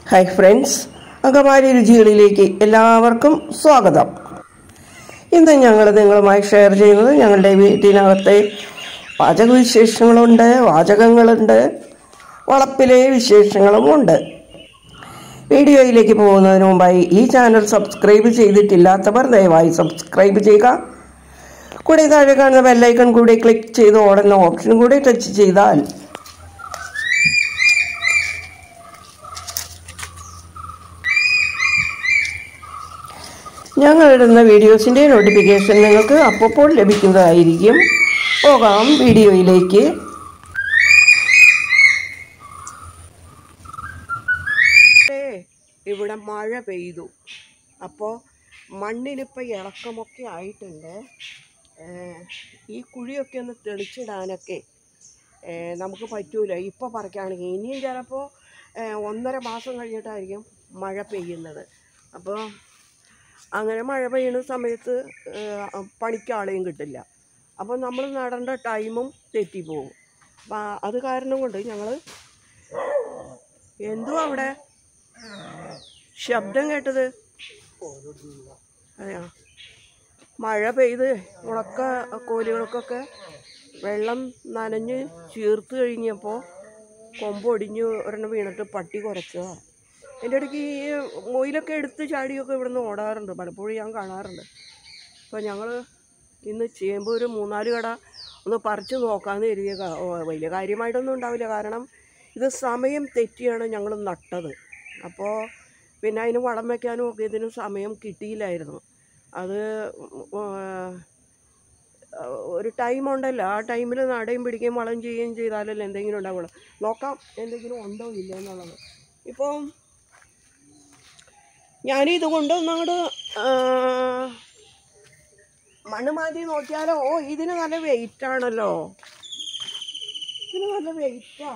Hi friends Angamaly രുചികളിലേക്ക് എല്ലാവർക്കും സ്വാഗതം ഇന്ന് ഞങ്ങൾ നിങ്ങളുമായി ഷെയർ ചെയ്യുന്നത് ഞങ്ങളുടെ വീട്ടിനകത്തെ പാചക വിശേഷങ്ങളുണ്ട് വാചകങ്ങളുണ്ട് വളപ്പിലെ വിശേഷങ്ങളുമുണ്ട് വീഡിയോയിലേക്ക് പോകുന്നതിന് മുമ്പായി ഈ ചാനൽ സബ്സ്ക്രൈബ് ചെയ്തിട്ടില്ലാത്തവർ ദയവായി സബ്സ്ക്രൈബ് ചെയ്യുക കൂടെ താഴെ കാണുന്ന ബെല്ലൈക്കൺ കൂടി ക്ലിക്ക് ചെയ്ത് ഓടുന്ന ഓപ്ഷൻ കൂടി ടച്ച് ചെയ്താൽ ഞങ്ങൾ ഇടുന്ന വീഡിയോസിൻ്റെ നോട്ടിഫിക്കേഷൻ നിങ്ങൾക്ക് അപ്പോൾ ലഭിക്കുന്നതായിരിക്കും പോകാം വീഡിയോയിലേക്ക് ഇവിടെ മഴ പെയ്തു അപ്പോൾ മണ്ണിനിപ്പോൾ ഇളക്കമൊക്കെ ആയിട്ടുണ്ട് ഏഹ് ഈ കുഴിയൊക്കെ ഒന്ന് തെളിച്ചിടാനൊക്കെ ഏഹ് നമുക്ക് പറ്റൂല ഇപ്പോൾ പറിക്കുകയാണെങ്കിൽ ഇനിയും ചിലപ്പോൾ ഏഹ് ഒന്നര മാസം കഴിഞ്ഞിട്ടായിരിക്കും മഴ പെയ്യുന്നത് അപ്പോൾ അങ്ങനെ മഴ പെയ്യുന്ന സമയത്ത് ഏഹ് പണിക്കാളെയും കിട്ടില്ല അപ്പോൾ നമ്മൾ നടേണ്ട ടൈമും തെറ്റിപ്പോകും അപ്പം അത് കാരണം കൊണ്ട് ഞങ്ങൾ എന്തുവാ അവിടെ ശബ്ദം കേട്ടത് അതെയോ മഴ പെയ്ത് ഉണക്ക കോലുകൾക്കൊക്കെ വെള്ളം നനഞ്ഞ് ചീർത്ത് കഴിഞ്ഞപ്പോൾ കൊമ്പൊടിഞ്ഞ് ഒരെണ്ണം വീണിട്ട് പട്ടി കുറച്ചതാ എൻ്റെ ഇടയ്ക്ക് ഈ മൊയിലൊക്കെ എടുത്ത് ചാടിയൊക്കെ ഇവിടുന്ന് ഓടാറുണ്ട് പലപ്പോഴും ഞാൻ കാണാറുണ്ട് അപ്പോൾ ഞങ്ങൾ ഇന്ന് ചേമ്പ് ഒരു മൂന്നാല് കട ഒന്ന് പറിച്ച് നോക്കാമെന്ന് കരുതിയ കാ- ഓ, വലിയ കാര്യമായിട്ടൊന്നും ഉണ്ടാവില്ല കാരണം ഇത് സമയം തെറ്റിയാണ് ഞങ്ങൾ നട്ടത് അപ്പോൾ പിന്നെ അതിന് വളം വയ്ക്കാനും ഒക്കെ ഇതിന് സമയം കിട്ടിയില്ലായിരുന്നു അത് ഉം, ഒരു ടൈം ഉണ്ടല്ലോ ആ ടൈമിൽ നടയും പിടിക്കുകയും വളം ചെയ്യുകയും ചെയ്താലല്ലേ എന്തെങ്കിലും ഉണ്ടാവുള്ളൂ നോക്കാം എന്തെങ്കിലും ഉണ്ടോ ഇല്ല എന്നുള്ളത് ഇപ്പോൾ ഞാനിത് കൊണ്ടൊന്നങ്ങോട്ട് മണ്ണ് മാറ്റി നോക്കിയാലോ ഓ ഇതിന് നല്ല വെയിറ്റ് ആണല്ലോ ഇതിന് നല്ല വെയിറ്റാ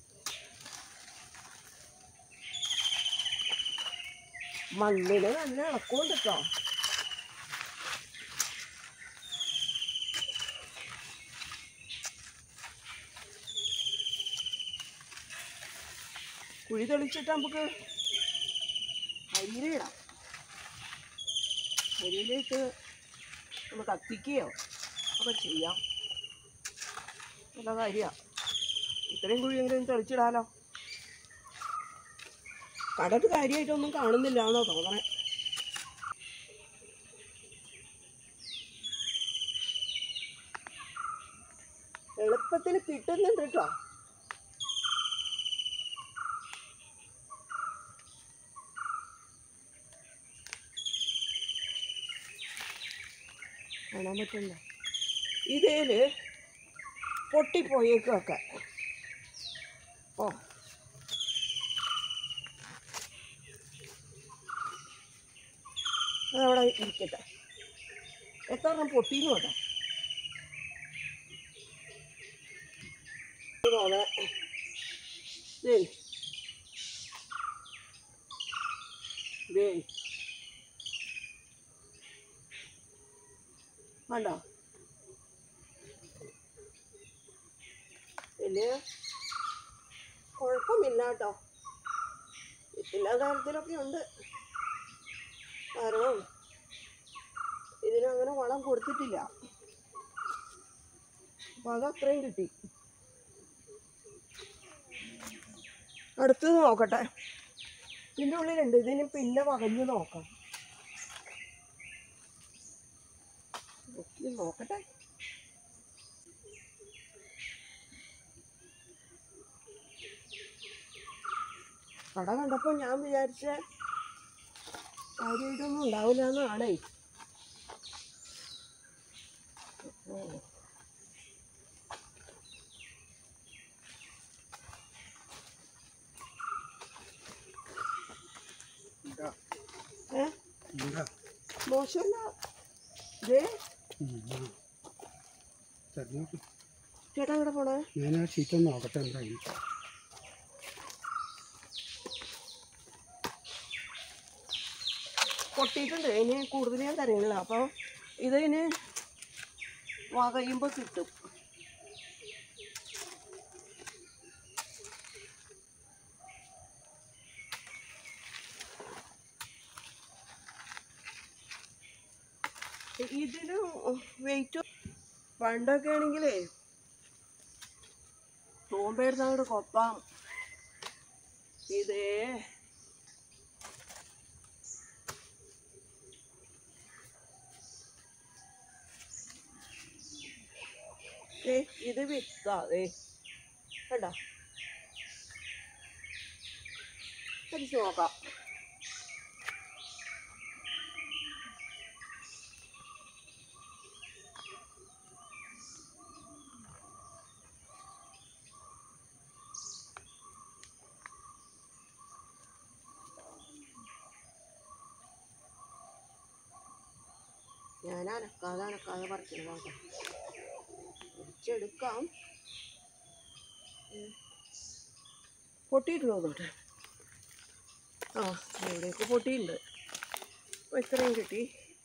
മണ്ണിന് നല്ല ഇളക്കമുണ്ട് കേട്ടോ കുഴി തെളിച്ചിട്ട് നമുക്ക് അരിയിലിടാം അരിയിലിട്ട് ഒന്ന് കത്തിക്കുകയോ ഒക്കെ ചെയ്യാം നല്ല കാര്യമാണ് ഇത്രയും കുഴിയെങ്കിലും തെളിച്ചിടാലോ കടത്ത് കാര്യമായിട്ടൊന്നും കാണുന്നില്ല എന്നോ തോന്നണേ എളുപ്പത്തിൽ കിട്ടുന്നുണ്ട് കേട്ടോ കാണാൻ പറ്റില്ല ഇതിൽ പൊട്ടിപ്പോയേക്കൊക്കെ ഓ അതവിടെ ഇരിക്കട്ടെ എത്ര എണ്ണം പൊട്ടിന്ന് കേട്ടോ തോന്നെ ദേ ദേ കണ്ടോ വലിയ കുഴപ്പമില്ല കേട്ടോ എല്ലാ കാര്യത്തിലൊക്കെ ഉണ്ട് കാരണം ഇതിനങ്ങനെ വളം കൊടുത്തിട്ടില്ല അപ്പം അതത്രയും കിട്ടി അടുത്തത് നോക്കട്ടെ ഇതിൻ്റെ ഉള്ളിലുണ്ട് ഇതിന് പിന്നെ വകഞ്ഞ് നോക്കാം ഇത് നോക്കട്ടെ കട കണ്ടപ്പോൾ ഞാൻ വിചാരിച്ച കാര്യമായിട്ടൊന്നും ഉണ്ടാവില്ല എന്നാണേ ഏ മോശമല്ല ദേ ചേട്ടാ എവിടെ പോണേ ഞാൻ ആ ഷീറ്റ് ഒന്ന് നോക്കട്ടെ എന്തായി പൊട്ടിയിട്ടുണ്ട് ഇനി കൂടുതൽ ഞാൻ തരണില്ല അപ്പോൾ ഇതിന് വകയുമ്പോൾ കിട്ടും ഇതിന് വെയിറ്റ് പണ്ടൊക്കെ ആണെങ്കിലേ തൂമ്പയെടുത്ത് അങ്ങോട്ട് കൊപ്പാം ഇതേ ഏ ഇത് വിത്താ ഏ കണ്ടോ അടിച്ചു നോക്കാം ഞാൻ അനക്കാതെ അനക്കാതെ പറിക്കുന്നതാ പൊടിച്ചെടുക്കാം ഉം. പൊട്ടിയിട്ടുണ്ടോ നോട്ടെ ആ ഇവിടെയൊക്കെ പൊട്ടിയിട്ടുണ്ട് അപ്പോൾ ഇത്രയും കിട്ടി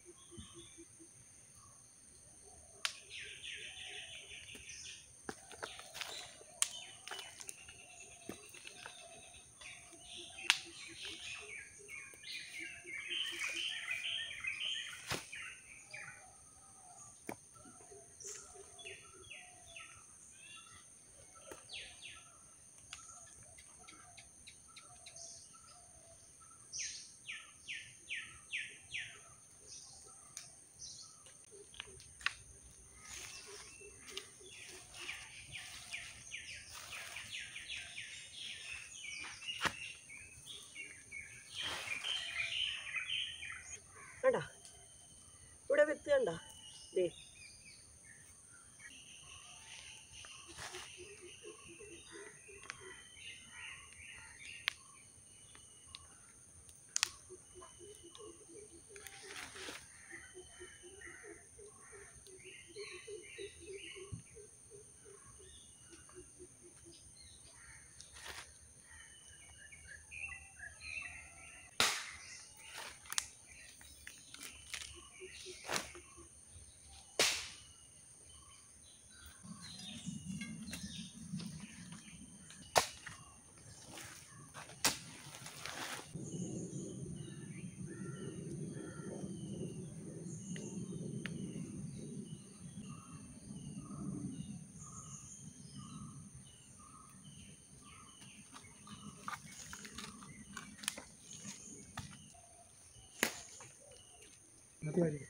കണ്ട ഇവിടെ വിത്ത് കണ്ട ദേ ഇന്നത്തെ കാര്യം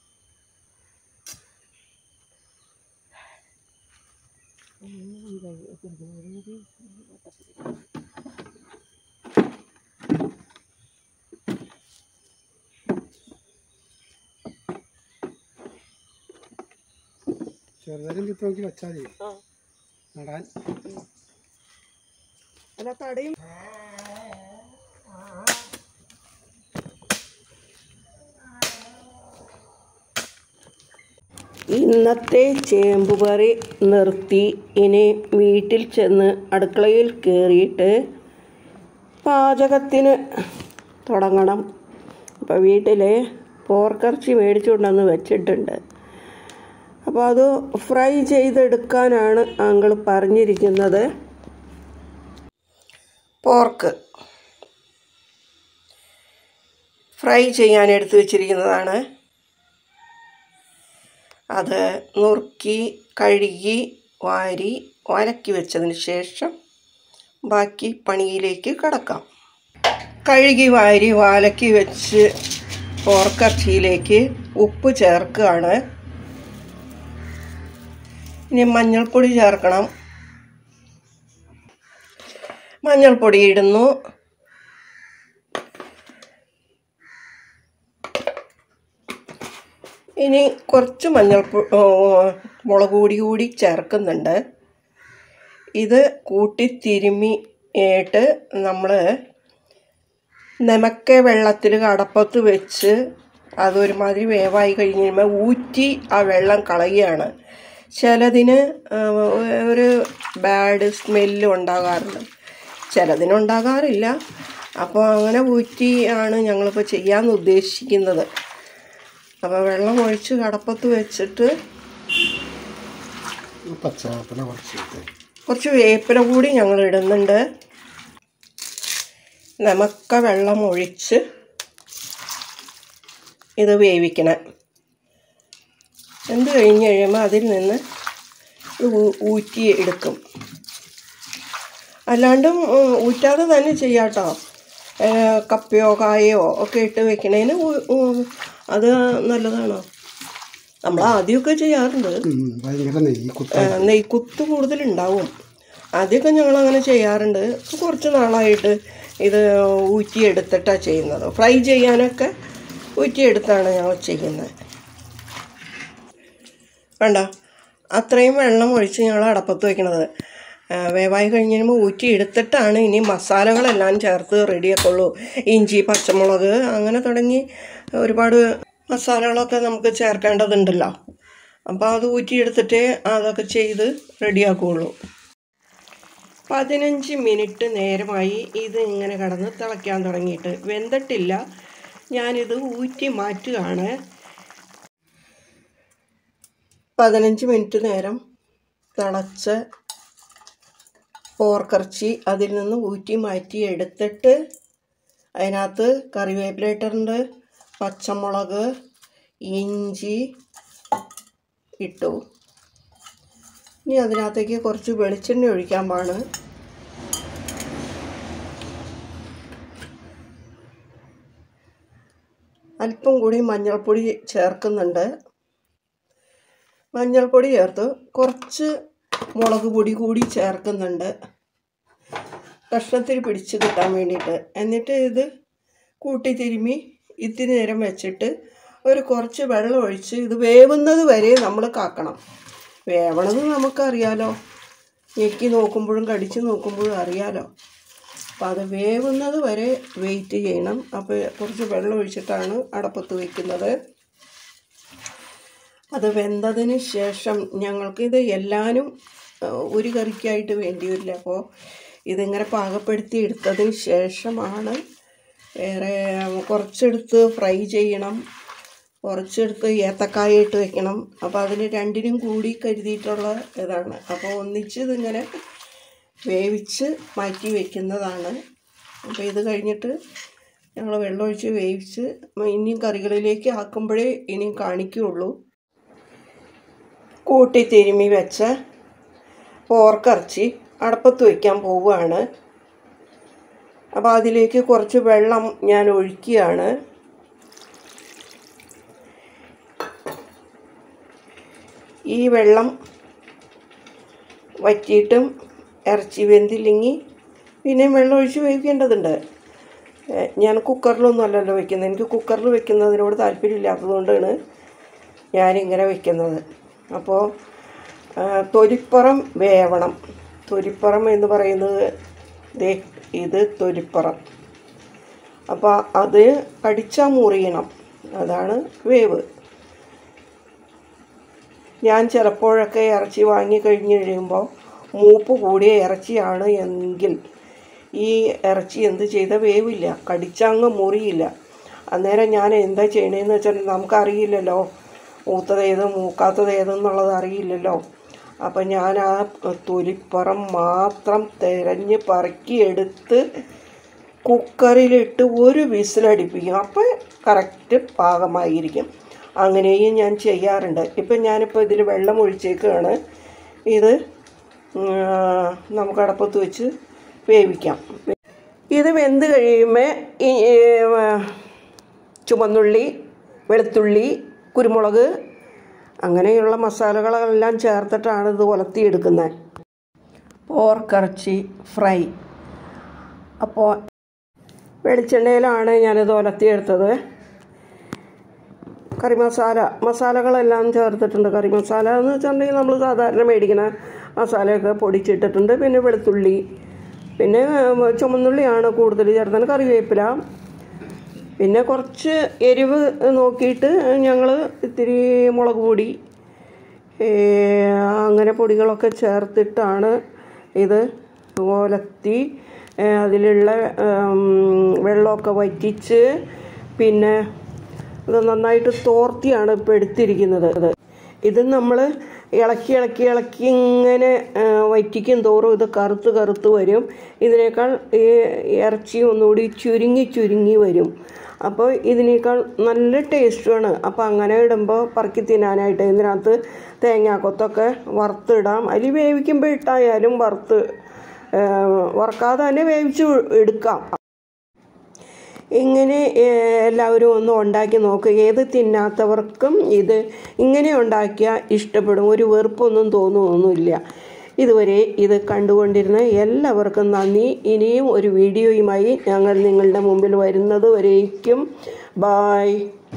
ചെറുതരം വിത്ത് നോക്കി വെച്ചാൽ മതി ആ നടാൻ അല്ല തടയും ഇന്നത്തെ ചേമ്പുകറി നിർത്തി ഇനി വീട്ടിൽ ചെന്ന് അടുക്കളയിൽ കയറിയിട്ട് പാചകത്തിന് തുടങ്ങണം അപ്പോൾ വീട്ടിൽ പോർക്കിറച്ചി മേടിച്ചുകൊണ്ടുവന്ന് വെച്ചിട്ടുണ്ട് അപ്പോൾ അത് ഫ്രൈ ചെയ്തെടുക്കാനാണ് അങ്കിൾ പറഞ്ഞിരിക്കുന്നത് പോർക്ക് ഫ്രൈ ചെയ്യാൻ എടുത്തു വെച്ചിരിക്കുന്നതാണ് അത് നുറുക്കി കഴുകി വാരി വലക്കി വെച്ചതിന് ശേഷം ബാക്കി പണിയിലേക്ക് കടക്കാം കഴുകി വാരി വാലക്കി വെച്ച് പോർക്കർച്ചിയിലേക്ക് ഉപ്പ് ചേർക്കുകയാണ് ഇനി മഞ്ഞൾപ്പൊടി ചേർക്കണം മഞ്ഞൾപ്പൊടി ഇടുന്നു ഇനി കുറച്ച് മഞ്ഞൾ മുളക് പൊടി കൂടി ചേർക്കുന്നുണ്ട് ഇത് കൂട്ടി തിരുമ്മിയിട്ട് നമ്മൾ നമക്ക വെള്ളത്തിൽ കടപ്പത്ത് വെച്ച് അതൊരുമാതിരി വേവായി കഴിഞ്ഞ് കഴിയുമ്പോൾ ഊറ്റി ആ വെള്ളം കളയുകയാണ് ചിലതിന് ആ, ഒരു ബാഡ് സ്മെല്ല് ഉണ്ടാകാറുണ്ട് ചിലതിനുണ്ടാകാറില്ല അപ്പോൾ അങ്ങനെ ഊറ്റി ആണ് ഞങ്ങളിപ്പോൾ ചെയ്യാമെന്ന് ഉദ്ദേശിക്കുന്നത് അപ്പോൾ വെള്ളം ഒഴിച്ച് കടപ്പത്ത് വെച്ചിട്ട് പച്ചവെള്ളത്തിനെ കുറച്ചിട്ട് കുറച്ച് വേപ്പില കൂടി ഞങ്ങൾ ഇടുന്നുണ്ട് നമക്ക വെള്ളം ഒഴിച്ച് ഇത് വേവിക്കണം വെന്ത് കഴിഞ്ഞ് കഴിയുമ്പോൾ അതിൽ നിന്ന് ഇത് ഊ- ഊറ്റി എടുക്കും അല്ലാണ്ടും ഉം, ഊറ്റാതെ തന്നെ ചെയ്യാട്ടോ ഏ, കപ്പയോ കായയോ ഒക്കെ ഇട്ട് വെക്കണേന് ഊ- ഊ- അത് നല്ലതാണോ നമ്മൾ ആദ്യമൊക്കെ ചെയ്യാറുണ്ട് ഉം, ഭയങ്കര നെയ്യ് കുത്ത ഏ, നെയ്ക്കുത്ത് കൂടുതലുണ്ടാവും ആദ്യമൊക്കെ ഞങ്ങൾ അങ്ങനെ ചെയ്യാറുണ്ട് ഇപ്പൊ കുറച്ച് നാളായിട്ട് ഇത് ഊറ്റിയെടുത്തിട്ടാണ് ചെയ്യുന്നത് ഫ്രൈ ചെയ്യാനൊക്കെ ഊറ്റിയെടുത്താണ് ഞങ്ങൾ ചെയ്യുന്നത് വേണ്ട അത്രയും വെള്ളം ഒഴിച്ച് ഞങ്ങൾ അടപ്പത്ത് വയ്ക്കണത് ആ, വേവായി കഴിഞ്ഞ് കഴിയുമ്പോൾ ഊറ്റി എടുത്തിട്ടാണ് ഇനി മസാലകളെല്ലാം ചേർത്ത് റെഡിയാക്കുള്ളൂ ഇഞ്ചി പച്ചമുളക് അങ്ങനെ തുടങ്ങി ഒരുപാട് മസാലകളൊക്കെ നമുക്ക് ചേർക്കേണ്ടതുണ്ടല്ലോ അപ്പോൾ അത് ഊറ്റിയെടുത്തിട്ടേ അതൊക്കെ ചെയ്ത് റെഡിയാക്കുകയുള്ളൂ പതിനഞ്ച് മിനിറ്റ് നേരമായി ഇത് ഇങ്ങനെ കിടന്ന് തിളയ്ക്കാൻ തുടങ്ങിയിട്ട് വെന്തിട്ടില്ല ഞാനിത് ഊറ്റി മാറ്റുകയാണ് പതിനഞ്ച് മിനിറ്റ് നേരം തിളച്ച പോർക്കിറച്ചി അതിൽ നിന്ന് ഊറ്റി മാറ്റി എടുത്തിട്ട് അതിനകത്ത് കറിവേപ്പില ഇട്ടിട്ടുണ്ട് പച്ചമുളക് ഇഞ്ചി ഇട്ടു ഇനി അതിനകത്തേക്ക് കുറച്ച് വെളിച്ചെണ്ണ ഒഴിക്കാൻ പാണ് അല്പം കൂടി മഞ്ഞൾപ്പൊടി ചേർക്കുന്നുണ്ട് മഞ്ഞൾപ്പൊടി ചേർത്ത് കുറച്ച് മുളക് പൊടി കൂടി ചേർക്കുന്നുണ്ട് കഷ്ണത്തിൽ പിടിച്ച് കിട്ടാൻ വേണ്ടിയിട്ട് എന്നിട്ട് ഇത് കൂട്ടി തിരുമ്മി ഇത്തിരി നേരം വെച്ചിട്ട് ഒരു കുറച്ച് വെള്ളം ഒഴിച്ച് ഇത് വേവുന്നത് വരെ നമ്മൾ കാക്കണം വേവണത് നമുക്കറിയാലോ ഞെക്കി നോക്കുമ്പോഴും കടിച്ച് നോക്കുമ്പോഴും അറിയാലോ അപ്പോൾ അത് വേവുന്നത് വരെ വെയിറ്റ് ചെയ്യണം അപ്പോൾ കുറച്ച് വെള്ളം ഒഴിച്ചിട്ടാണ് അടപ്പത്ത് വയ്ക്കുന്നത് അത് വെന്തതിന് ശേഷം ഞങ്ങൾക്കിത് എല്ലാനും ആ, ഒരു കറിക്കായിട്ട് വേണ്ടി വരില്ല അപ്പോൾ ഇതിങ്ങനെ പാകപ്പെടുത്തി എടുത്തതിന് ശേഷമാണ് വേറെ കുറച്ചെടുത്ത് ഫ്രൈ ചെയ്യണം കുറച്ചെടുത്ത് ഏത്തക്കായ ഇട്ട് വെക്കണം അപ്പോൾ അതിന് രണ്ടിനും കൂടി കരുതിയിട്ടുള്ള ഇതാണ് അപ്പോൾ ഒന്നിച്ച് ഇതിങ്ങനെ വേവിച്ച് മാറ്റി വെക്കുന്നതാണ് അപ്പോൾ ഇത് കഴിഞ്ഞിട്ട് ഞങ്ങൾ വെള്ളമൊഴിച്ച് വേവിച്ച് ഇനിയും കറികളിലേക്ക് ആക്കുമ്പോഴേ ഇനിയും കാണിക്കുകയുള്ളൂ കൂട്ടി തിരുമ്മി വെച്ച പോർക്കിറച്ചി അടപ്പത്ത് വയ്ക്കാൻ പോവുകയാണ് അപ്പോൾ അതിലേക്ക് കുറച്ച് വെള്ളം ഞാൻ ഒഴിക്കുകയാണ് ഈ വെള്ളം വറ്റിയിട്ടും ഇറച്ചി വെന്തില്ലെങ്കിൽ പിന്നെ വെള്ളം ഒഴിച്ച് വേവിക്കേണ്ടതുണ്ട് ഏ, ഞാൻ കുക്കറിലൊന്നും അല്ലല്ലോ വെക്കുന്നത് എനിക്ക് കുക്കറിൽ വെക്കുന്നതിനോട് താല്പര്യമില്ലാത്തതുകൊണ്ടാണ് ഞാനിങ്ങനെ വെക്കുന്നത് അപ്പോൾ ആ, തൊലിപ്പുറം വേവണം തൊലിപ്പുറം എന്ന് പറയുന്നത് ദേ ഇത് തൊലിപ്പുറം അപ്പോൾ അത് കടിച്ചാൽ മുറിയണം അതാണ് വേവ് ഞാൻ ചിലപ്പോഴൊക്കെ ഇറച്ചി വാങ്ങി കഴിഞ്ഞ് കഴിയുമ്പോൾ മൂപ്പ് കൂടിയ ഇറച്ചിയാണ് എങ്കിൽ ഈ ഇറച്ചി എന്ത് ചെയ്ത വേവില്ല കടിച്ചങ്ങ് മുറിയില്ല അന്നേരം ഞാൻ എന്താ ചെയ്യണേന്ന് വെച്ചാൽ നമുക്കറിയില്ലല്ലോ മൂത്തത് ഏത് മൂക്കാത്തത് ഏതെന്നുള്ളത് അറിയില്ലല്ലോ അപ്പം ഞാൻ ആ തൊലിപ്പുറം മാത്രം തിരഞ്ഞ് പറക്കിയെടുത്ത് കുക്കറിലിട്ട് ഒരു വിസിലടിപ്പിക്കും അപ്പോൾ കറക്റ്റ് പാകമായിരിക്കും അങ്ങനെയും ഞാൻ ചെയ്യാറുണ്ട് ഇപ്പം ഞാനിപ്പോൾ ഇതിൽ വെള്ളം ഒഴിച്ചേക്കാണ് ഇത് ഉം, നമുക്ക് അടപ്പത്ത് വെച്ച് വേവിക്കാം ഇത് വെന്ത് കഴിയുമ്പോൾ ഈ ഏ, ചുവന്നുള്ളി വെളുത്തുള്ളി കുരുമുളക് അങ്ങനെയുള്ള മസാലകളെല്ലാം ചേർത്തിട്ടാണ് ഇത് ഉലത്തിയെടുക്കുന്നത് പോർക്കിറച്ചി ഫ്രൈ അപ്പോൾ വെളിച്ചെണ്ണയിലാണ് ഞാനിത് ഉലത്തിയെടുത്തത് കറി മസാല മസാലകളെല്ലാം ചേർത്തിട്ടുണ്ട് കറി മസാല എന്ന് വെച്ചിട്ടുണ്ടെങ്കിൽ നമ്മൾ സാധാരണ മേടിക്കുന്ന മസാലയൊക്കെ പൊടിച്ചിട്ടിട്ടുണ്ട് പിന്നെ വെളുത്തുള്ളി പിന്നെ ഉം, ചുമന്നുള്ളിയാണ് കൂടുതൽ ചേർത്തത് കറിവേപ്പില പിന്നെ കുറച്ച് എരിവ് നോക്കിയിട്ട് ഞങ്ങൾ ഇത്തിരി മുളക് പൊടി ഏ, അങ്ങനെ പൊടികളൊക്കെ ചേർത്തിട്ടാണ് ഇത് ഓലത്തി ഏ, അതിലുള്ള ഉം, വെള്ളമൊക്കെ വറ്റിച്ച് പിന്നെ ഇത് നന്നായിട്ട് തോർത്തിയാണ് ഇപ്പോൾ എടുത്തിരിക്കുന്നത് ഇത് നമ്മൾ ഇളക്കി ഇളക്കി ഇളക്കി ഇങ്ങനെ ആ, വറ്റിക്കും തോറും ഇത് കറുത്ത് കറുത്ത് വരും ഇതിനേക്കാൾ ഈ ഇറച്ചി ഒന്നുകൂടി ചുരുങ്ങി ചുരുങ്ങി വരും അപ്പോൾ ഇതിനേക്കാൾ നല്ല ടേസ്റ്റുമാണ് അപ്പോൾ അങ്ങനെ ഇടുമ്പോൾ പറക്കി തിന്നാനായിട്ട് ഇതിനകത്ത് തേങ്ങാക്കൊത്തൊക്കെ വറുത്തിടാം അതിൽ വേവിക്കുമ്പോൾ ഇട്ടായാലും വറുത്ത് ആ, വറുക്കാതെ തന്നെ വേവിച്ച് എടുക്കാം ഇങ്ങനെ ഏഹ്, എല്ലാവരും ഒന്ന് ഉണ്ടാക്കി നോക്കുക ഏത് തിന്നാത്തവർക്കും ഇത് ഇങ്ങനെ ഉണ്ടാക്കിയാൽ ഇഷ്ടപ്പെടും ഒരു വെറുപ്പൊന്നും തോന്നുമൊന്നുമില്ല ഇതുവരെ ഇത് കണ്ടുകൊണ്ടിരുന്ന എല്ലാവർക്കും നന്ദി ഇനിയും ഒരു വീഡിയോയുമായി ഞങ്ങൾ നിങ്ങളുടെ മുമ്പിൽ വരുന്നത് വരേക്കും ബായ്